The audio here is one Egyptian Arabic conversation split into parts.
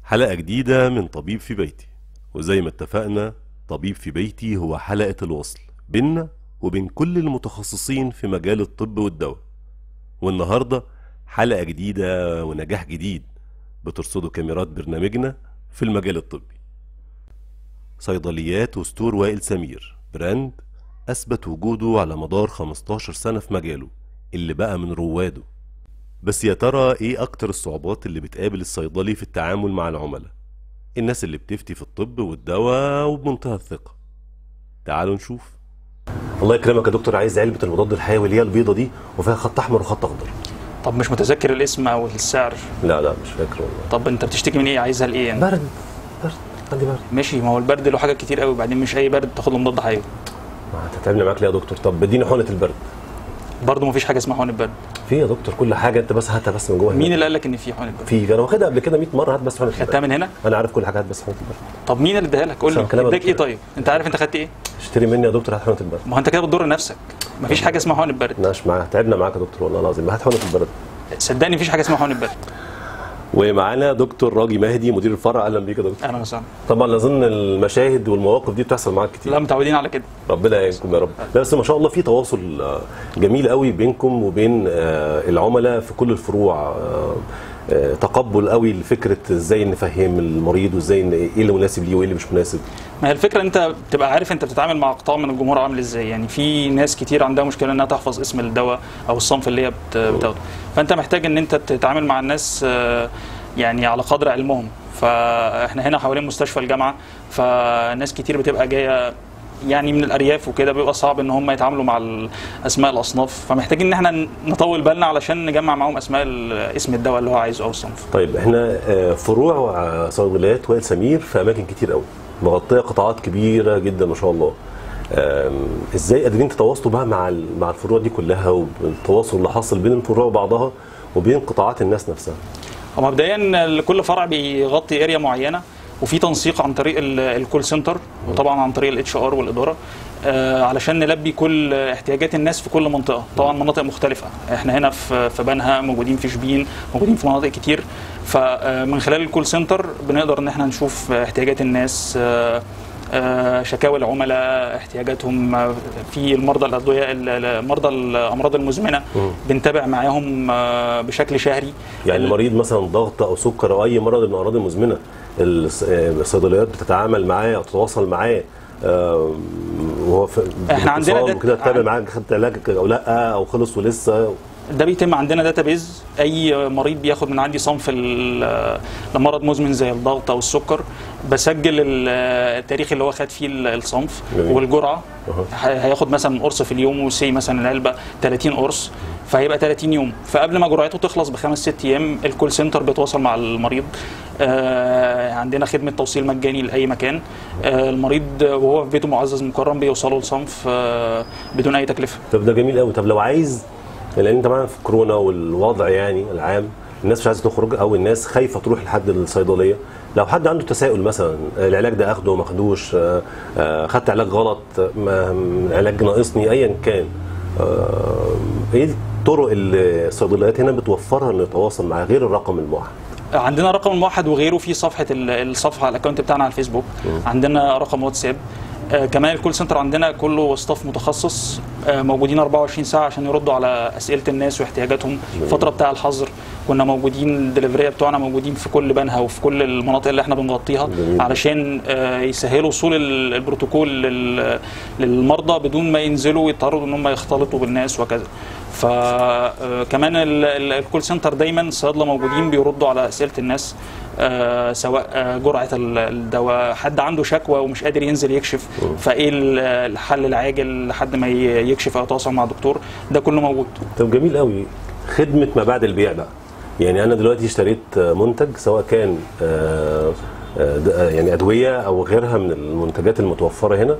حلقة جديدة من طبيب في بيتي وزي ما اتفقنا طبيب في بيتي هو حلقة الوصل بيننا وبين كل المتخصصين في مجال الطب والدواء والنهاردة حلقة جديدة ونجاح جديد بترصده كاميرات برنامجنا في المجال الطبي صيدليات وستور وائل سمير براند أثبت وجوده على مدار 15 سنة في مجاله اللي بقى من رواده بس يا ترى ايه اكتر الصعوبات اللي بتقابل الصيدلي في التعامل مع العملاء الناس اللي بتفتي في الطب والدواء وبمنتهى الثقة تعالوا نشوف الله يكرمك يا دكتور عايز علبة المضاد الحيوي اللي هي البيضة دي وفيها خط احمر وخط اخضر طب مش متذكر الاسم او السعر لا لا مش فاكر والله طب انت بتشتكي من ايه عايزها لايه يعني برد برد عندي برد ماشي ما هو البرد له حاجات كتير قوي بعدين مش اي برد تاخد له مضاد حيوي ما هتتعبني معاك ليه يا دكتور طب اديني حقنة البرد برضه مفيش حاجه اسمها حقن البرد في يا دكتور كل حاجة انت بس هاتها بس من جوه مين اللي قال لك ان في حقن البرد في انا واخدها قبل كده 100 مرة هات بس حقنة خدتها البرد من هنا انا عارف كل حاجة هات بس حقنة البرد طب مين اللي اداها لك قول عشان لي كلامك اداك ايه دكتور. طيب انت عارف انت خدت ايه اشتري مني يا دكتور هات حقنة البرد ما هو انت كده بتضر نفسك مفيش حاجه اسمها حقن البرد ناقش معاه تعبنا معاك يا دكتور والله العظيم هات حقنة البرد صدقني مفيش حاجه اسمها حقن البرد ومعانا دكتور راجي مهدي مدير الفرع اهلا بيك يا دكتور اهلا وسهلا طبعا اظن المشاهد والمواقف دي بتحصل معاك كتير لا متعودين على كده ربنا يعينكم يا رب لا بس ما شاء الله في تواصل آه، جميل قوي بينكم وبين آه، العملاء في كل الفروع آه، آه، تقبل قوي لفكره ازاي نفهم المريض وازاي ن- ايه اللي مناسب ليه وايه اللي مش مناسب ما هي الفكره انت بتبقى عارف انت بتتعامل مع قطاع من الجمهور عامل ازاي يعني في ناس كتير عندها مشكله انها تحفظ اسم الدواء او الصنف اللي هي بت- بتاخده فانت محتاج ان انت تتعامل مع الناس آه، يعني على قدر علمهم فاحنا هنا حوالين مستشفى الجامعه فناس كتير بتبقى جايه يعني من الارياف وكده بيبقى صعب ان هم يتعاملوا مع ال- اسماء الاصناف فمحتاجين ان احنا نطول بالنا علشان نجمع معاهم اسماء ال- اسم الدواء اللي هو عايزه او الصنف طيب احنا آه، فروع آه، صيدليات وائل سمير في اماكن كتير قوي مغطيه قطاعات كبيره جدا ما شاء الله آم، ازاي قادرين تتواصلوا بقى مع ال- مع الفروع دي كلها والتواصل اللي حاصل بين الفروع وبعضها وبين قطاعات الناس نفسها هو مبدئيا كل فرع بيغطي اريا معينه وفي تنسيق عن طريق ال- الكول سنتر وطبعا عن طريق الاتش ار والاداره آه، علشان نلبي كل احتياجات الناس في كل منطقه طبعا مناطق مختلفه احنا هنا في في بنها موجودين في شبين موجودين في مناطق كتير فمن خلال الكول سنتر بنقدر ان احنا نشوف احتياجات الناس آه، آه، شكاوى العملاء احتياجاتهم آه، في المرضى الادويه ال- ال- مرضى الامراض المزمنه بنتابع معاهم آه، بشكل شهري يعني ال- مريض مثلا ضغط او سكر او اي مرض من الامراض المزمنه الص- آه، الصيدليات بتتعامل معاه او تتواصل معاه آه، وهو في إحنا عندنا باتصال ده- وكده تتابع عن- معاه خدت علاجك او لا او خلص ولسه ده بيتم عندنا داتابيز اي مريض بياخد من عندي صنف ال- لمرض مزمن زي الضغط او السكر بسجل ال- التاريخ اللي هو خد فيه ال- الصنف جميل. والجرعه أها. ه- هياخد مثلا قرص في اليوم وسي مثلا العلبه 30 قرص فهيبقى 30 يوم فقبل ما جرعته تخلص بخمس ست ايام الكول سنتر بيتواصل مع المريض آه عندنا خدمه توصيل مجاني لاي مكان آه المريض وهو في بيته معزز مكرم بيوصله لصنف آه بدون اي تكلفه طب ده جميل قوي طب لو عايز لان طبعا في كورونا والوضع يعني العام الناس مش عايزه تخرج او الناس خايفه تروح لحد الصيدليه لو حد عنده تساؤل مثلا العلاج ده اخده ما اخدوش آه، آه، خدت علاج غلط ما العلاج ناقصني ايا كان آه، ايه الطرق اللي الصيدليات هنا بتوفرها انه يتواصل مع غير الرقم الموحد عندنا رقم الموحد وغيره في صفحه ال- الصفحه على الاكونت بتاعنا على الفيسبوك عندنا رقم واتساب آه كمان الكول سنتر عندنا كله ستاف متخصص آه موجودين 24 ساعه عشان يردوا على اسئله الناس واحتياجاتهم الفتره بتاع الحظر كنا موجودين الدليفريه بتوعنا موجودين في كل بنها وفي كل المناطق اللي احنا بنغطيها جميل. علشان آه يسهلوا وصول ال- البروتوكول لل- للمرضى بدون ما ينزلوا ويضطروا ان هم يختلطوا بالناس وكذا فكمان الكول سنتر دايما الصيادله موجودين بيردوا على اسئله الناس آه، سواء آه، جرعه ال- الدواء حد عنده شكوى ومش قادر ينزل يكشف فايه ال- الحل العاجل لحد ما ي- يكشف او يتواصل مع دكتور ده كله موجود طب جميل قوي خدمه ما بعد البيع بقى يعني انا دلوقتي اشتريت منتج سواء كان آه، آه، د- آه، يعني ادويه او غيرها من المنتجات المتوفره هنا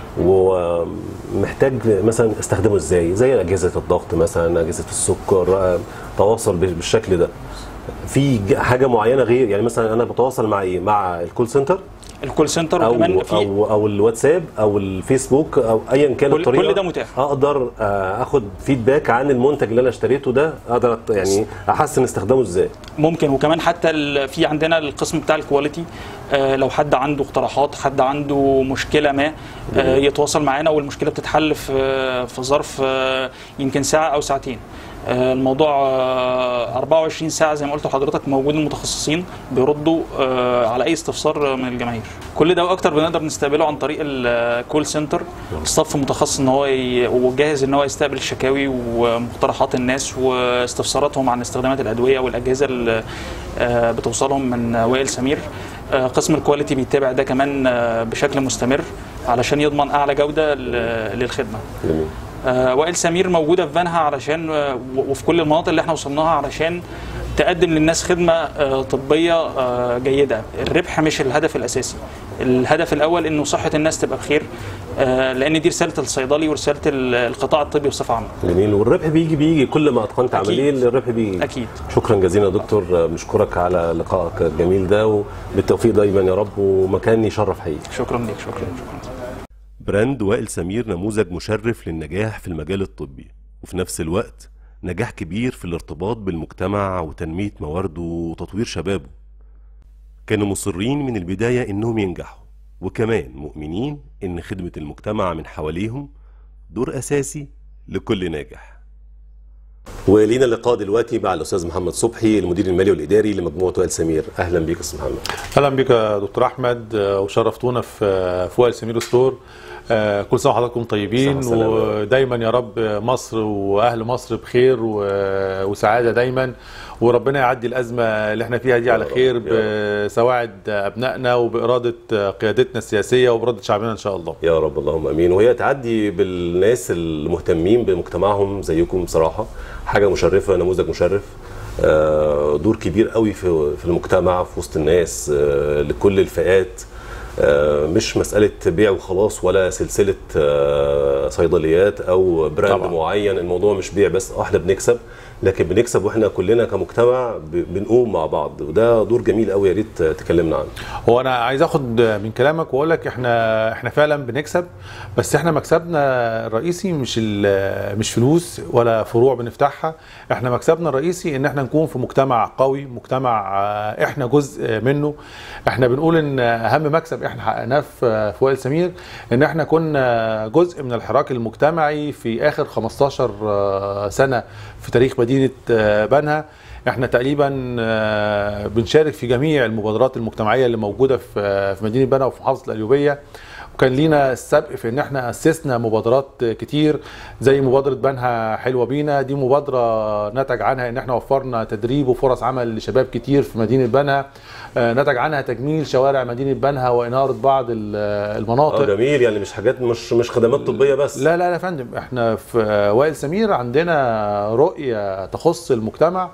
ومحتاج مثلا استخدمه ازاي زي اجهزه الضغط مثلا اجهزه السكر آه، تواصل بال- بالشكل ده في ج- حاجه معينه غير يعني مثلا انا بتواصل مع ايه مع الكول سنتر الكول سنتر وكمان او في او او الواتساب او الفيسبوك او ايا كان كل- الطريقه كل ده متاح. اقدر آه، اخد فيدباك عن المنتج اللي انا اشتريته ده اقدر أت- يعني احسن استخدامه ازاي ممكن وكمان حتى ال- في عندنا القسم بتاع الكواليتي آه، لو حد عنده اقتراحات حد عنده مشكله ما آه، يتواصل معانا والمشكله بتتحل في في ظرف آه، يمكن ساعه او ساعتين آه، الموضوع آه، 24 ساعه زي ما قلت لحضرتك موجود المتخصصين بيردوا آه، على اي استفسار من الجماهير كل ده واكتر بنقدر نستقبله عن طريق الكول سنتر الصف متخصص ان هو ي- وجاهز ان هو يستقبل الشكاوي ومقترحات الناس واستفساراتهم عن استخدامات الادويه والاجهزه اللي آه، بتوصلهم من وائل سمير آه، قسم الكواليتي بيتابع ده كمان آه، بشكل مستمر علشان يضمن اعلى جوده ل- للخدمه جميل آه، وائل سمير موجوده في بنها علشان آه، و- وفي كل المناطق اللي احنا وصلناها علشان تقدم للناس خدمه آه، طبيه آه، جيده الربح مش الهدف الاساسي الهدف الاول انه صحه الناس تبقى بخير آه، لان دي رساله الصيدلي ورساله ال- القطاع الطبي بصفه عامه جميل والربح بيجي بيجي كل ما اتقنت أكيد. عمليه الربح بيجي اكيد شكرا جزيلا يا دكتور آه، بنشكرك على لقائك الجميل ده وبالتوفيق دايما يا رب ومكان يشرف حقيقي شكرا ليك شكرا شكرا براند وائل سمير نموذج مشرف للنجاح في المجال الطبي وفي نفس الوقت نجاح كبير في الارتباط بالمجتمع وتنمية موارده وتطوير شبابه كانوا مصرين من البداية إنهم ينجحوا وكمان مؤمنين إن خدمة المجتمع من حواليهم دور أساسي لكل ناجح ولينا لقاء دلوقتي مع الأستاذ محمد صبحي المدير المالي والإداري لمجموعة وائل سمير أهلا بيك أستاذ محمد اهلا بك يا دكتور احمد آه، وشرفتونا في آه، في وائل سمير ستور آه، كل سنه وحضراتكم طيبين صحة وسلامة. ودايما يا رب مصر واهل مصر بخير و- وسعاده دايما وربنا يعدي الازمه اللي احنا فيها دي على رب، خير يا بسواعد ابنائنا وباراده قيادتنا السياسيه وباراده شعبنا ان شاء الله يا رب اللهم امين وهي تعدي بالناس المهتمين بمجتمعهم زيكم بصراحه حاجه مشرفه نموذج مشرف آه، دور كبير قوي في في المجتمع في وسط الناس آه، لكل الفئات آه، مش مساله بيع وخلاص ولا سلسله آه، صيدليات او براند طبعا. معين الموضوع مش بيع بس اه احنا بنكسب لكن بنكسب واحنا كلنا كمجتمع ب- بنقوم مع بعض وده دور جميل قوي يا ريت تكلمنا عنه هو انا عايز اخد من كلامك واقول لك احنا احنا فعلا بنكسب بس احنا مكسبنا الرئيسي مش ال- مش فلوس ولا فروع بنفتحها احنا مكسبنا الرئيسي ان احنا نكون في مجتمع قوي مجتمع آه، احنا جزء منه احنا بنقول ان اهم مكسب احنا حققناه في في وائل سمير ان احنا كنا جزء من الحراك المجتمعي في اخر 15 آه، سنه في تاريخ مدينه آه، بنها احنا تقريبا آه، بنشارك في جميع المبادرات المجتمعيه اللي موجوده في آه، في مدينه بنها وفي محافظه القليوبيه وكان لينا السبق في ان احنا اسسنا مبادرات كتير زي مبادره بنها حلوه بينا دي مبادره نتج عنها ان احنا وفرنا تدريب وفرص عمل لشباب كتير في مدينه بنها آه، نتج عنها تجميل شوارع مدينه بنها واناره بعض ال- اه المناطق جميل يعني مش حاجات مش مش خدمات طبيه بس لا لا لا يا فندم احنا في وائل سمير عندنا رؤية تخص المجتمع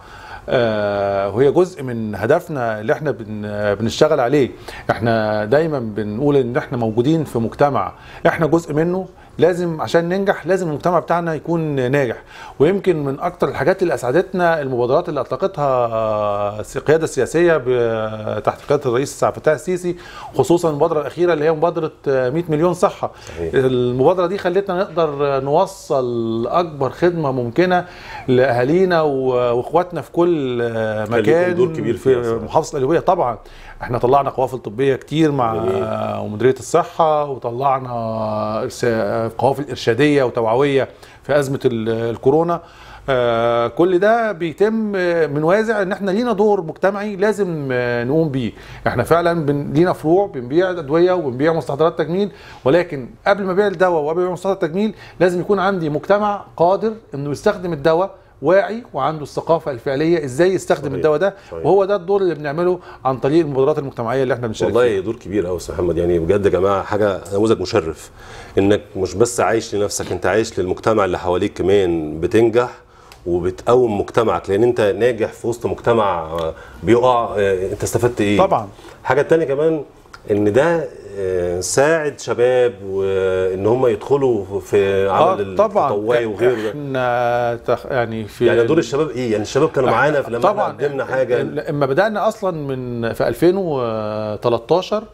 آه، وهي جزء من هدفنا اللي احنا بن بنشتغل عليه احنا دايما بنقول ان احنا موجودين في مجتمع احنا جزء منه لازم عشان ننجح لازم المجتمع بتاعنا يكون ناجح ويمكن من اكتر الحاجات اللي اسعدتنا المبادرات اللي اطلقتها آه، القياده السياسيه ب- تحت قياده الرئيس عبد الفتاح السيسي خصوصا المبادره الاخيره اللي هي مبادره آه، 100 مليون صحه صحيح. المبادره دي خلتنا نقدر نوصل اكبر خدمه ممكنه لاهالينا و- واخواتنا في كل آه، كان مكان ليكم دور كبير فيها في صراحة. محافظه القليوبيه طبعا احنا طلعنا قوافل طبيه كتير مع جميل. آه، مديريه الصحه وطلعنا إرسا- قوافل ارشاديه وتوعويه في ازمه ال- الكورونا آه، كل ده بيتم آه، من وازع ان احنا لينا دور مجتمعي لازم آه، نقوم بيه احنا فعلا بن لينا فروع بنبيع ادويه وبنبيع مستحضرات تجميل ولكن قبل ما ابيع الدواء وابيع مستحضرات التجميل لازم يكون عندي مجتمع قادر انه يستخدم الدواء واعي وعنده الثقافه الفعليه ازاي يستخدم صحيح. الدواء ده صحيح. وهو ده الدور اللي بنعمله عن طريق المبادرات المجتمعيه اللي احنا بنشارك فيها والله دور كبير قوي استاذ محمد يعني بجد يا جماعه حاجه نموذج مشرف انك مش بس عايش لنفسك انت عايش للمجتمع اللي حواليك كمان بتنجح وبتقوم مجتمعك لان انت ناجح في وسط مجتمع آه، بيقع آه، انت استفدت ايه طبعا حاجه تانية كمان ان ده آه، ساعد شباب وان هم يدخلوا في عمل آه طبعا التطوعي وغيره ده احنا تخ... يعني في يعني دور الشباب ايه يعني الشباب كانوا معانا في لما احنا قدمنا حاجه لما بدانا اصلا من في 2013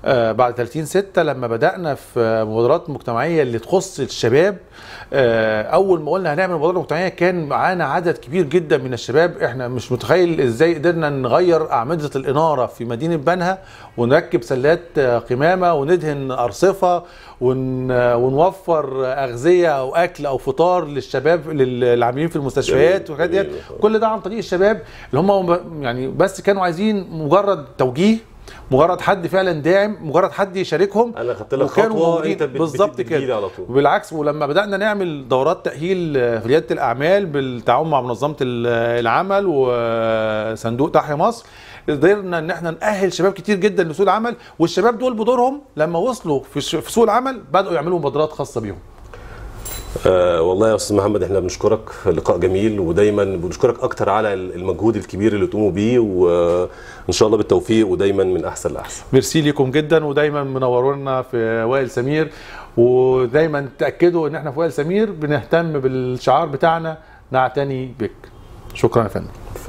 آه، بعد 30 6 لما بدانا في مبادرات مجتمعيه اللي تخص الشباب آه، اول ما قلنا هنعمل مبادره مجتمعيه كان معانا عدد كبير جدا من الشباب احنا مش متخيل ازاي قدرنا نغير اعمده الاناره في مدينه بنها ونركب سلات آه، قمامه وندهن ارصفه ون آه، ونوفر اغذيه او اكل او فطار للشباب لل- العاملين في المستشفيات والحاجات ديت جميل. كل ده عن طريق الشباب اللي هم يعني بس كانوا عايزين مجرد توجيه مجرد حد فعلا داعم مجرد حد يشاركهم انا خدت لك وكانوا خطوه موجودين. انت بت- بالظبط بت- بتجيلي كده على طول وبالعكس ولما بدانا نعمل دورات تاهيل في رياده الاعمال بالتعاون مع منظمه ال- العمل وصندوق تحيا مصر قدرنا ان احنا ناهل شباب كتير جدا لسوق العمل والشباب دول بدورهم لما وصلوا في ش- في سوق العمل بداوا يعملوا مبادرات خاصه بيهم آه والله يا استاذ محمد احنا بنشكرك لقاء جميل ودايما بنشكرك اكتر على المجهود الكبير اللي تقوموا بيه وان شاء الله بالتوفيق ودايما من احسن لاحسن ميرسي ليكم جدا ودايما منورونا في وائل سمير ودايما تاكدوا ان احنا في وائل سمير بنهتم بالشعار بتاعنا نعتني بك شكرا يا فندم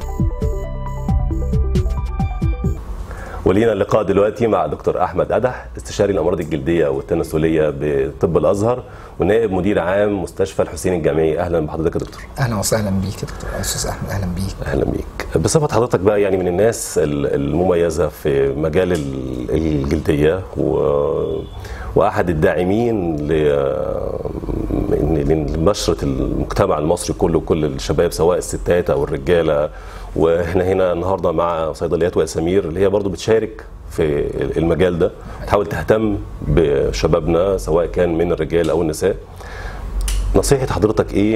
ولينا اللقاء دلوقتي مع دكتور احمد ادح استشاري الامراض الجلديه والتناسليه بطب الازهر ونائب مدير عام مستشفى الحسين الجامعي اهلا بحضرتك يا دكتور اهلا وسهلا بيك يا دكتور استاذ احمد اهلا بيك اهلا بيك بصفه حضرتك بقى يعني من الناس ال- المميزه في مجال ال- الجلديه و واحد الداعمين ل- لنشره المجتمع المصري كله كل الشباب سواء الستات او الرجاله واحنا هنا النهارده مع صيدليات واسامير اللي هي برضو بتشارك في المجال ده تحاول تهتم بشبابنا سواء كان من الرجال او النساء نصيحة حضرتك ايه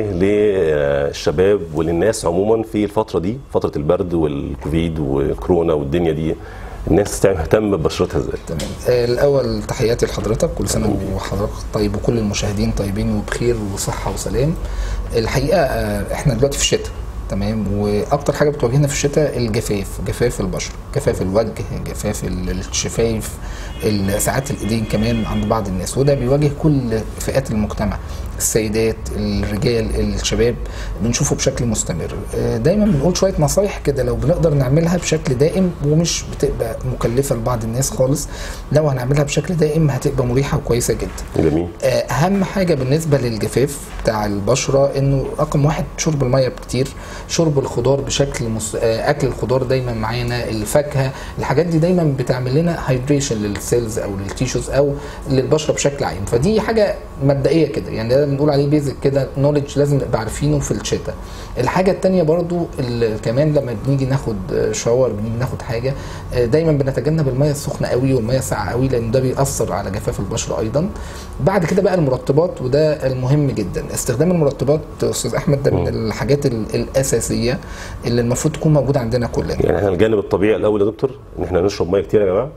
للشباب وللناس عموما في الفترة دي فترة البرد والكوفيد والكورونا والدنيا دي الناس تهتم ببشرتها ازاي؟ تمام آه، الاول تحياتي لحضرتك كل سنه وحضرتك طيب وكل المشاهدين طيبين وبخير وصحه وسلام الحقيقه آه، احنا دلوقتي في الشتاء تمام واكتر حاجه بتواجهنا في الشتاء الجفاف جفاف البشره جفاف الوجه جفاف ال- الشفايف ال- ساعات الايدين كمان عند بعض الناس وده بيواجه كل فئات المجتمع السيدات الرجال الشباب بنشوفه بشكل مستمر آه، دايما بنقول شويه نصايح كده لو بنقدر نعملها بشكل دائم ومش بتبقى مكلفه لبعض الناس خالص لو هنعملها بشكل دائم هتبقى مريحه وكويسه جدا جميل آه، اهم حاجه بالنسبه للجفاف بتاع البشره انه رقم واحد شرب الميه كتير شرب الخضار بشكل مس... آه، اكل الخضار دايما معانا الفاكهه الحاجات دي دايما بتعمل لنا هايدريشن للسيلز او للتيشوز او للبشره بشكل عام فدي حاجه مبدئيه كده يعني ده بنقول عليه بيزك كده نولج لازم نبقى عارفينه في الشتاء الحاجه التانية برضو ال- كمان لما بنيجي ناخد آه، شاور بنيجي ناخد حاجه آه، دايما بنتجنب الميه السخنه قوي والميه الساقعه قوي لان ده بيأثر على جفاف البشره ايضا بعد كده بقى المرطبات وده المهم جدا استخدام المرطبات استاذ احمد ده من الحاجات ال- الاساسيه اللي المفروض تكون موجوده عندنا كلنا يعني احنا الجانب الطبيعي الاول يا دكتور ان احنا نشرب ميه كتير يا جماعه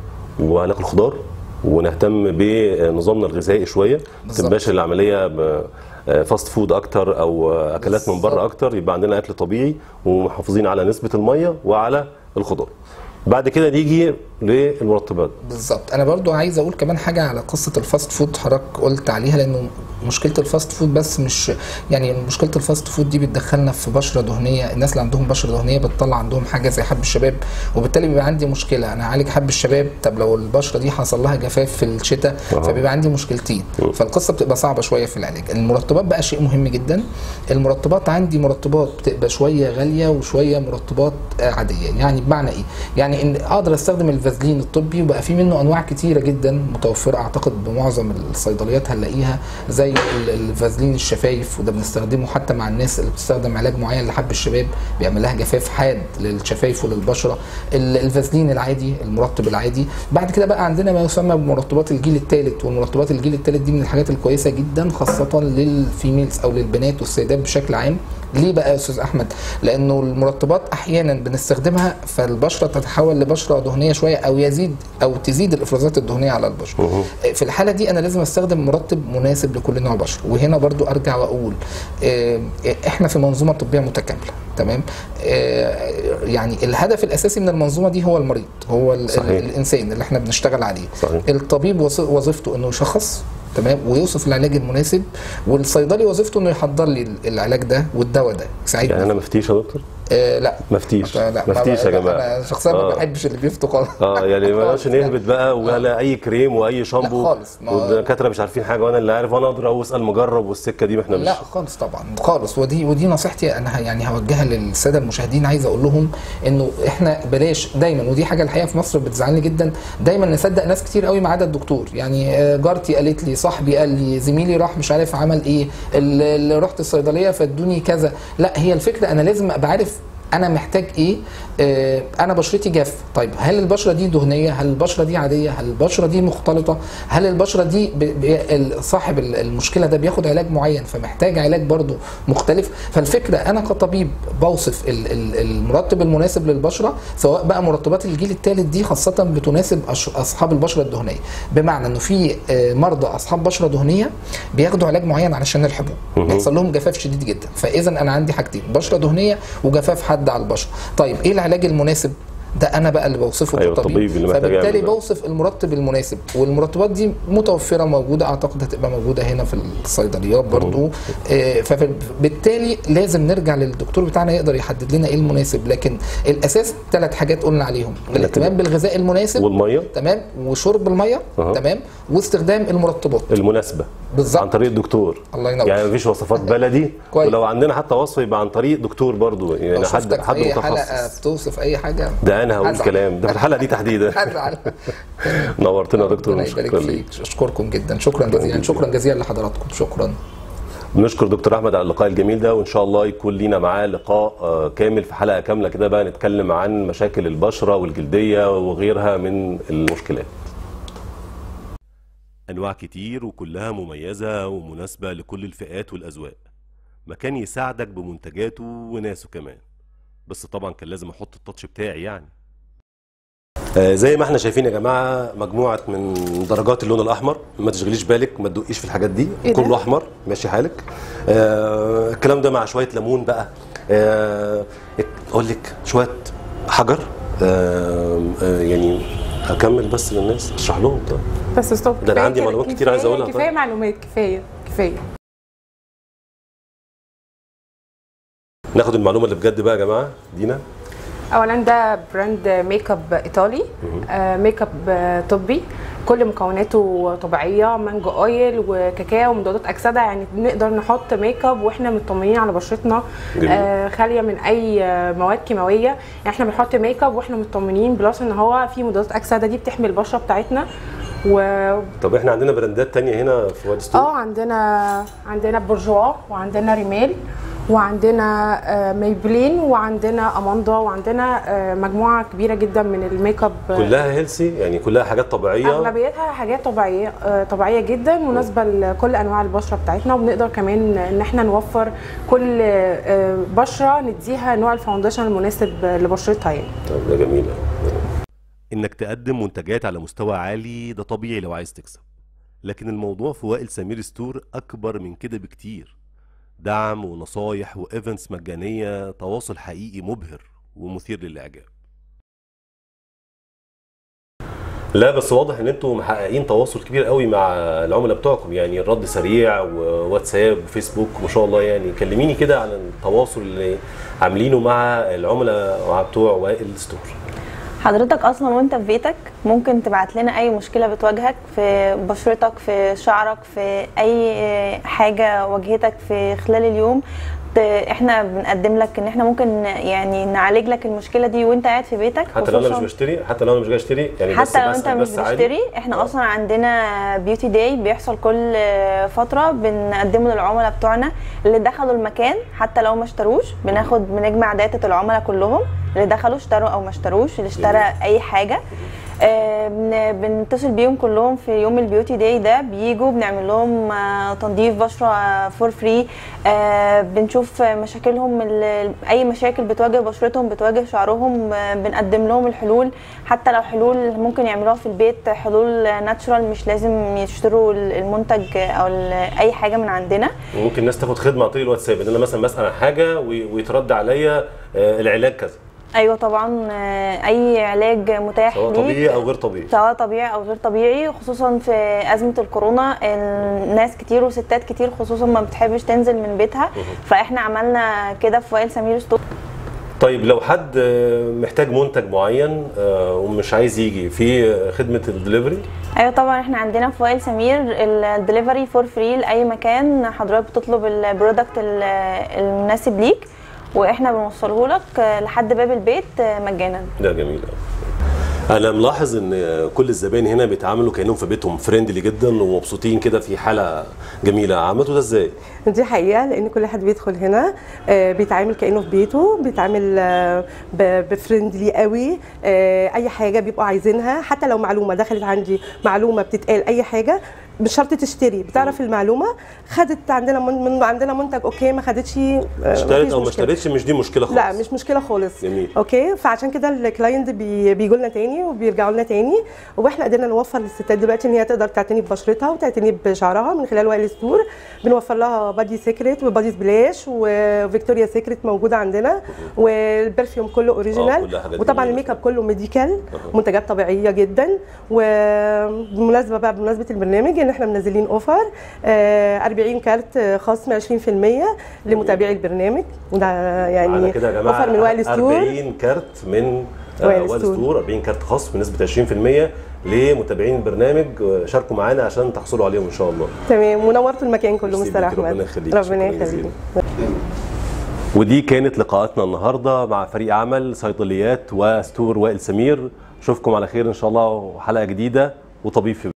وهناكل خضار ونهتم بنظامنا الغذائي شويه ما بالظبط. تبقاش العمليه ب- فاست فود اكتر او اكلات من بره بالظبط. اكتر يبقى عندنا اكل طبيعي ومحافظين على نسبه الميه وعلى الخضار بعد كده نيجي للمرطبات بالظبط انا برضو عايز اقول كمان حاجه على قصه الفاست فود حضرتك قلت عليها لانه مشكله الفاست فود بس مش يعني مشكله الفاست فود دي بتدخلنا في بشره دهنيه الناس اللي عندهم بشره دهنيه بتطلع عندهم حاجه زي حب الشباب وبالتالي بيبقى عندي مشكله انا هعالج حب الشباب طب لو البشره دي حصل لها جفاف في الشتاء أها. فبيبقى عندي مشكلتين فالقصه بتبقى صعبه شويه في العلاج المرطبات بقى شيء مهم جدا المرطبات عندي مرطبات بتبقى شويه غاليه وشويه مرطبات آه، عاديه يعني بمعنى ايه يعني ان اقدر استخدم الفازلين الطبي وبقى في منه انواع كتيره جدا متوفره اعتقد بمعظم الصيدليات هنلاقيها زي ال- الفازلين الشفايف وده بنستخدمه حتى مع الناس اللي بتستخدم علاج معين لحب الشباب بيعمل لها جفاف حاد للشفايف وللبشره ال- الفازلين العادي المرطب العادي بعد كده بقى عندنا ما يسمى بمرطبات الجيل الثالث والمرطبات الجيل الثالث دي من الحاجات الكويسه جدا خاصه للفيميلز او للبنات والسيدات بشكل عام ليه بقى يا استاذ احمد لانه المرطبات احيانا بنستخدمها فالبشره تتحول لبشره دهنيه شويه او يزيد او تزيد الافرازات الدهنيه على البشره في الحاله دي انا لازم استخدم مرطب مناسب لكل نوع بشره وهنا برضو ارجع واقول آه، احنا في منظومه طبيه متكامله تمام آه، يعني الهدف الاساسي من المنظومه دي هو المريض هو ال- صحيح. الانسان اللي احنا بنشتغل عليه صحيح. الطبيب وظ- وظيفته انه يشخص تمام ويوصف العلاج المناسب والصيدلي وظيفته انه يحضر لي العلاج ده والدواء ده يساعدني يعني انا مفتيش يا دكتور آه لا مفتيش لا مفتيش يا لا، جماعه انا شخصيا ما آه. بحبش اللي بيفتوا خالص اه يعني ما نقدرش خالص. نهبط بقى ولا اي كريم واي شامبو لا خالص، ما- والدكاتره مش عارفين حاجه وانا اللي عارف وانا اقدر او اسال مجرب والسكه دي ما احنا مش لا خالص طبعا خالص ودي ودي نصيحتي انا ه- يعني هوجهها للساده المشاهدين عايز اقول لهم انه احنا بلاش دايما ودي حاجه الحقيقه في مصر بتزعلني جدا دايما نصدق ناس كتير قوي ما عدا الدكتور يعني آه، جارتي قالت لي صاحبي قال لي زميلي راح مش عارف عمل ايه اللي اللي رحت الصيدليه فادوني كذا لا هي الفكره انا لازم ابقى عارف انا محتاج ايه آه انا بشرتي جاف طيب هل البشره دي دهنيه هل البشره دي عاديه هل البشره دي مختلطه هل البشره دي ب... ب... ال- صاحب ال- المشكله ده بياخد علاج معين فمحتاج علاج برضه مختلف فالفكره انا كطبيب بوصف ال... ال- المرطب المناسب للبشره سواء بقى مرطبات الجيل الثالث دي خاصه بتناسب أش... اصحاب البشره الدهنيه بمعنى انه في آه، مرضى اصحاب بشره دهنيه بياخدوا علاج معين علشان الحبوب بيحصل لهم جفاف شديد جدا فاذا انا عندي حاجتين بشره دهنيه وجفاف حاد على البشره طيب ايه العلاج المناسب ده انا بقى اللي بوصفه أيوة، كطبيب الطبيب اللي محتاج فبالتالي يعمل ده. بوصف المرطب المناسب والمرطبات دي متوفره موجوده اعتقد هتبقى موجوده هنا في الصيدليات برضو آه، فبالتالي لازم نرجع للدكتور بتاعنا يقدر يحدد لنا ايه المناسب لكن الاساس ثلاث حاجات قلنا عليهم الاهتمام بالغذاء المناسب والميه تمام وشرب الميه أها. تمام واستخدام المرطبات المناسبه بالظبط. عن طريق الدكتور الله ينور. يعني مفيش وصفات بلدي كويس. ولو عندنا حتى وصف يبقى عن طريق دكتور برضو لو يعني حد شفتك في حد اي حلقه متخصص بتوصف اي حاجه ده انا هقول هزعل. كلام ده في الحلقه دي تحديدا هزعل نورتنا يا دكتور ربنا يبارك شكرا ليك فيك اشكركم جدا شكرا جزيلا شكرا جزيلا لحضراتكم شكرا بنشكر دكتور احمد على اللقاء الجميل ده وان شاء الله يكون لينا معاه لقاء آه، كامل في حلقه كامله كده بقى نتكلم عن مشاكل البشره والجلديه وغيرها من المشكلات انواع كتير وكلها مميزه ومناسبه لكل الفئات والاذواق مكان يساعدك بمنتجاته وناسه كمان بس طبعا كان لازم احط التاتش بتاعي يعني آه، زي ما احنا شايفين يا جماعه مجموعه من درجات اللون الاحمر ما تشغليش بالك ما تدقيش في الحاجات دي إيه ده؟ كله احمر ماشي حالك آه الكلام ده مع شويه ليمون بقى آه اقول لك شويه حجر آه آه يعني هكمل بس للناس اشرح لهم طب بس ستوب ده أنا كفاية عندي كده. معلومات كتير عايز كفاية- أقولها، كفايه طيب. معلومات كفايه كفايه ناخد المعلومه اللي بجد بقى يا جماعه دينا اولا ده براند ميك اب ايطالي آه، ميك اب آه، طبي كل مكوناته طبيعيه مانجو اويل وكاكاو ومضادات اكسده يعني نقدر نحط ميك اب واحنا مطمنين على بشرتنا جميل. آه، خاليه من اي آه، مواد كيماويه يعني احنا بنحط ميك اب واحنا مطمنين بلس ان هو في مضادات اكسده دي بتحمي البشره بتاعتنا و طب احنا عندنا براندات تانية هنا في وادي ستور اه عندنا عندنا بورجوا وعندنا ريميل وعندنا آه، ميبلين وعندنا اماندا وعندنا آه، مجموعه كبيره جدا من الميك اب آه، كلها هيلسي يعني كلها حاجات طبيعيه اغلبيتها حاجات طبيعيه آه، طبيعيه جدا مناسبه لكل انواع البشره بتاعتنا وبنقدر كمان ان احنا نوفر كل آه، بشره نديها نوع الفاونديشن المناسب لبشرتها يعني طب ده جميل انك تقدم منتجات على مستوى عالي ده طبيعي لو عايز تكسب لكن الموضوع في وائل سمير ستور اكبر من كده بكتير دعم ونصايح وايفنتس مجانيه تواصل حقيقي مبهر ومثير للاعجاب لا بس واضح ان انتوا محققين تواصل كبير قوي مع العملاء بتوعكم يعني الرد سريع وواتساب وفيسبوك ما شاء الله يعني كلميني كده عن التواصل اللي عاملينه مع العملاء مع بتوع وائل ستور حضرتك اصلا وانت في بيتك ممكن تبعت لنا اي مشكله بتواجهك في بشرتك في شعرك في اي حاجه واجهتك في خلال اليوم ت- احنا بنقدم لك ان احنا ممكن يعني نعالج لك المشكله دي وانت قاعد في بيتك حتى لو انا مش خصوصاً- بشتري حتى لو انا مش جاي اشتري يعني بس حتى لو بسأل انت مش بس عادي. بتشتري احنا آه. اصلا عندنا بيوتي داي بيحصل كل فتره بنقدمه للعملاء بتوعنا اللي دخلوا المكان حتى لو ما اشتروش بناخد بنجمع داتا العملاء كلهم اللي دخلوا اشتروا او ما اشتروش اللي اشترى اي حاجه آه، بن- بنتصل بيهم كلهم في يوم البيوتي داي ده بيجوا بنعمل لهم آه، تنظيف بشره فور فري بنشوف مشاكلهم ال- اي مشاكل بتواجه بشرتهم بتواجه شعرهم آه، بنقدم لهم الحلول حتى لو حلول ممكن يعملوها في البيت حلول ناتشورال مش لازم يشتروا المنتج او ال- اي حاجه من عندنا وممكن الناس تاخد خدمه عن طريق الواتساب ان انا مثلا بسال عن حاجه وي- ويترد عليا آه، العلاج كذا ايوه طبعا آه، اي علاج متاح سواء ليك طبيعي او غير طبيعي سواء طبيعي او غير طبيعي خصوصا في ازمه الكورونا الناس كتير وستات كتير خصوصا ما بتحبش تنزل من بيتها فاحنا عملنا كده في وائل سمير ستور طيب لو حد آه، محتاج منتج معين آه، ومش عايز يجي في خدمه الدليفري ايوه طبعا احنا عندنا في وائل سمير الدليفري فور فري لاي مكان حضرتك بتطلب البرودكت ال- المناسب ليك واحنا بنوصله لك لحد باب البيت مجانا ده جميل أوي. انا ملاحظ ان كل الزبائن هنا بيتعاملوا كانهم في بيتهم فريندلي جدا ومبسوطين كده في حاله جميله عملتوا ده ازاي دي حقيقة لأن كل حد بيدخل هنا آه، بيتعامل كأنه في بيته بيتعامل آه، ب- بفريندلي قوي آه، أي حاجة بيبقوا عايزينها حتى لو معلومة دخلت عندي معلومة بتتقال أي حاجة مش شرط تشتري بتعرف المعلومة خدت عندنا من, من عندنا منتج اوكي ما خدتش آه، اشترت مفيش او ما مشكلة. اشترتش مش دي مشكله خالص لا مش مشكله خالص جميل. اوكي فعشان كده الكلاينت بي بيجوا لنا تاني وبيرجعوا لنا تاني واحنا قدرنا نوفر للستات دلوقتي ان هي تقدر تعتني ببشرتها وتعتني بشعرها من خلال وائل ستور بنوفر لها بادي سيكريت وبادي سبلاش وفيكتوريا سيكريت موجوده عندنا والبرفيوم كله آه، اوريجينال كلها حاجات وطبعا جميلة. الميك اب كله ميديكال منتجات طبيعيه جدا وبمناسبه بقى بمناسبه البرنامج ان احنا منزلين اوفر آه، 40 كارت خصم 20% لمتابعي البرنامج وده على يعني كده يا جماعه اوفر من وائل ستور 40 كارت من آه، وائل وائل ستور. ستور 40 كارت خاص بنسبه 20% لمتابعين البرنامج آه، شاركوا معانا عشان تحصلوا عليهم ان شاء الله تمام ونورتوا المكان كله ميرسي مستر ليكي، احمد ربنا يخليك، ربنا شكراً يخليك جزيلاً. ودي كانت لقاءاتنا النهارده مع فريق عمل صيدليات وستور وائل سمير اشوفكم على خير ان شاء الله وحلقه جديده وطبيب في